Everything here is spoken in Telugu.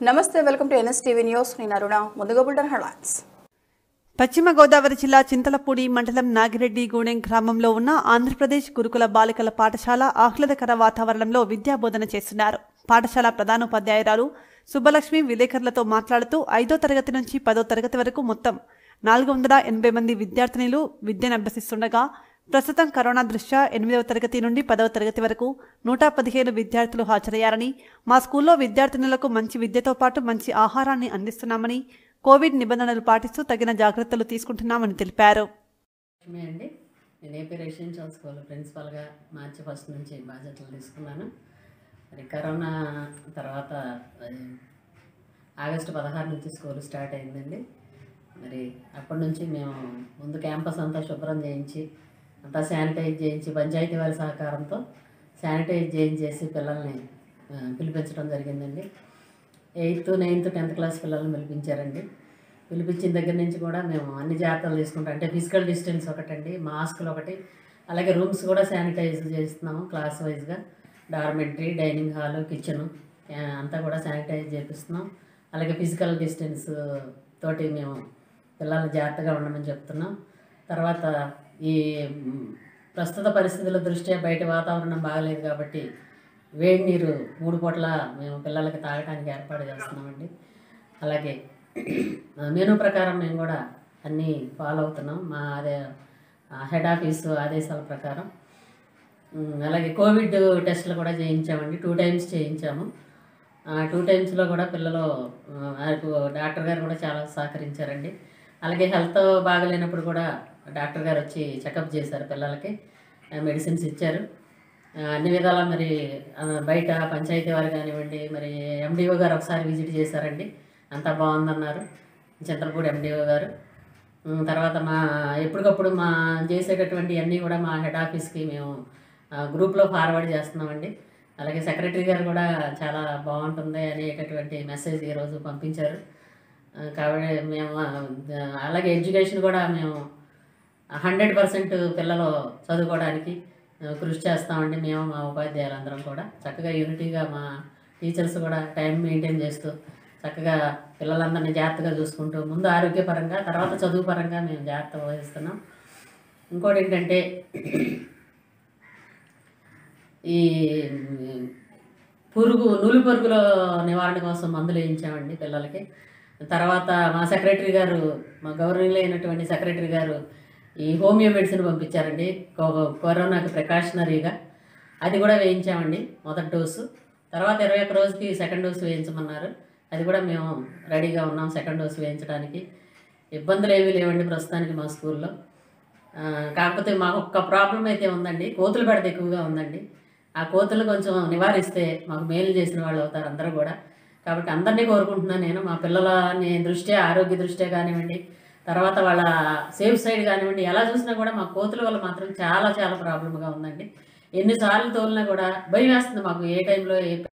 నమస్తే వెల్కమ్ టు ఎన్ఎస్టీవీ న్యూస్ నేను అరుణ ముందుగా బుల్టన్ హెడ్లైన్స్ పశ్చిమ గోదావరి జిల్లా చింతలపూడి మండలం నాగిరెడ్డి గూడెం గ్రామంలో ఉన్న ఆంధ్రప్రదేశ్ గురుకుల బాలికల పాఠశాల ఆహ్లాదకర వాతావరణంలో విద్యాబోధన చేస్తున్నారు పాఠశాల ప్రధానోపాధ్యాయురాలు సుబ్బలక్ష్మి విలేకరులతో మాట్లాడుతూ ఐదో తరగతి నుంచి పదో తరగతి వరకు మొత్తం నాలుగు వందల ఎనభై మంది విద్యార్థినులు విద్యను అభ్యసిస్తుండగా ప్రస్తుతం కరోనా దృష్ట్యా ఎనిమిదవ తరగతి నుండి పదవ తరగతి వరకు నూట పదిహేను విద్యార్థులు హాజరయ్యారని మా స్కూల్లో విద్యార్థినులకు మంచి విద్యతో పాటు మంచి ఆహారాన్ని అందిస్తున్నామని కోవిడ్ నిబంధనలు పాటిస్తూ తగిన జాగ్రత్తలు తీసుకుంటున్నామని తెలిపారు లక్ష్మి అండి నేను ఏపీ రెసిడెన్షియల్ స్కూల్ ప్రిన్సిపల్గా మార్చి ఫస్ట్ నుంచి బాధ్యతలు తీసుకున్నాను మరి కరోనా తర్వాత అది ఆగస్టు పదహారు నుంచి స్కూల్ స్టార్ట్ అయిందండి మరి అప్పటి నుంచి మేము ముందు క్యాంపస్ అంతా శుభ్రం చేయించి అంతా శానిటైజ్ చేయించి పంచాయతీ వారి సహకారంతో శానిటైజ్ చేయించేసి పిల్లల్ని ఆ, పిలిపించడం జరిగిందండి ఎయిత్ నైన్త్ టెన్త్ క్లాస్ పిల్లల్ని పిలిపించారండి పిలిపించిన దగ్గర నుంచి కూడా మేము అన్ని జాగ్రత్తలు తీసుకుంటాం అంటే ఫిజికల్ డిస్టెన్స్ ఒకటండి మాస్కులు ఒకటి అలాగే రూమ్స్ కూడా శానిటైజ్ చేస్తున్నాము క్లాస్ వైజ్గా డార్మెంటరీ డైనింగ్ హాల్ కిచెన్ అంతా కూడా శానిటైజ్ చేపిస్తున్నాం అలాగే ఫిజికల్ డిస్టెన్స్ తోటి మేము పిల్లల్ని జాగ్రత్తగా ఉండమని చెప్తున్నాం తర్వాత ఈ మ్, ప్రస్తుత పరిస్థితుల దృష్ట్యా బయట వాతావరణం బాగలేదు కాబట్టి వేడి నీరు మూడు పూట్ల మేము పిల్లలకి తాగడానికి ఏర్పాటు చేస్తున్నామండి అలాగే ఆ, మెనూ ప్రకారం మేము కూడా అన్నీ ఫాలో అవుతున్నాం మా అదే ఆ, హెడ్ ఆఫీసు ఆదేశాల ప్రకారం ఉమ్, అలాగే కోవిడ్ టెస్టులు కూడా చేయించామండి టూ టైమ్స్ చేయించాము ఆ, టూ టైమ్స్లో కూడా పిల్లలు ఆ, నాకు డాక్టర్ గారు కూడా చాలా సహకరించారండి అలాగే హెల్త్ బాగలేనప్పుడు కూడా డాక్టర్ గారు వచ్చి చెకప్ చేశారు పిల్లలకి ఆ, మెడిసిన్స్ ఇచ్చారు ఆ, అన్ని విధాల మరి ఆ, బయట పంచాయతీ వారు కానివ్వండి మరి ఎండిఓ గారు ఒకసారి విజిట్ చేశారండి అంతా బాగుందన్నారు చంద్రపూడి ఎండిఓ గారు ఉమ్, తర్వాత మా ఎప్పటికప్పుడు మా చేసేటటువంటి అన్నీ కూడా మా హెడ్ ఆఫీస్కి మేము ఆ, గ్రూప్లో ఫార్వర్డ్ చేస్తున్నామండి అలాగే సెక్రటరీ గారు కూడా చాలా బాగుంటుంది అనేటటువంటి మెసేజ్ ఈరోజు పంపించారు ఆ, కాబట్టి మేము ఆ, అలాగే ఎడ్యుకేషన్ కూడా మేము హండ్రెడ్ పర్సెంట్ పిల్లలు చదువుకోవడానికి ఆ, కృషి చేస్తామండి మేము మా ఉపాధ్యాయులందరం కూడా చక్కగా యూనిటీగా మా టీచర్స్ కూడా టైం మెయింటైన్ చేస్తూ చక్కగా పిల్లలందరినీ జాగ్రత్తగా చూసుకుంటూ ముందు ఆరోగ్యపరంగా తర్వాత చదువు పరంగా మేము జాగ్రత్త వహిస్తున్నాం ఇంకోటి ఏంటంటే ఈ పురుగు నూలు పురుగుల నివారణ కోసం మందులు వేయించామండి పిల్లలకి తర్వాత మా సెక్రటరీ గారు మా గౌరవనీయులైనటువంటి సెక్రటరీ గారు ఈ హోమియో మెడిసిన్ పంపించారండి కో- కరోనాకి ప్రికాషనరీగా అది కూడా వేయించామండి మొదటి డోసు తర్వాత ఇరవై ఒక్క రోజుకి సెకండ్ డోసు వేయించమన్నారు అది కూడా మేము రెడీగా ఉన్నాం సెకండ్ డోసు వేయించడానికి ఇబ్బందులు ఏమీ లేవండి ప్రస్తుతానికి మా స్కూల్లో ఆ, కాకపోతే మాకు ఒక్క ప్రాబ్లం అయితే ఉందండి కోతులు పెడత ఎక్కువగా ఉందండి ఆ కోతులు కొంచెం నివారిస్తే మాకు మేలు చేసిన వాళ్ళు అవుతారు అందరూ కూడా కాబట్టి అందరినీ కోరుకుంటున్నాను నేను మా పిల్లలని దృష్ట్యా ఆరోగ్య దృష్ట్యా కానివ్వండి తర్వాత వాళ్ళ సేఫ్ సైడ్ కానివ్వండి ఎలా చూసినా కూడా మా కోతుల వల్ల మాత్రం చాలా చాలా ప్రాబ్లంగా ఉందండి ఎన్నిసార్లు తోలినా కూడా భయం వేస్తుంది మాకు ఏ టైంలో ఏ